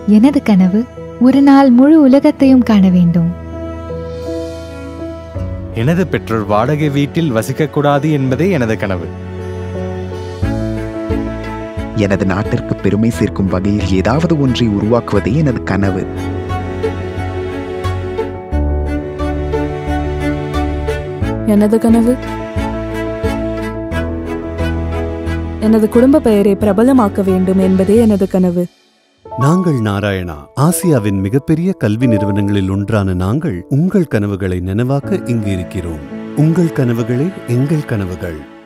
எனது கனவு ஒரு நாள் முழு உலகத்தையும் காண வேண்டும் எனது பெற்றோர் வாடகை வீட்டில் வசிக்கக்கூடாது என்பதே எனது கனவு எனது நாட்டிற்கு பெருமை சேர்க்கும் வகையில் ஏதாவது ஒன்றை உருவாக்குவதே எனது கனவு எனது கனவு எனது குடும்ப பெயரை பிரபலமாக்க வேண்டும் என்பதே எனது கனவு நாங்கள் நாராயணா ஆசியாவின் மிகப்பெரிய கல்வி நிறுவனங்களில் ஒன்றான நாங்கள் உங்கள் கனவுகளை நனவாக்க இங்கு இருக்கிறோம் உங்கள் கனவுகளே எங்கள் கனவுகள்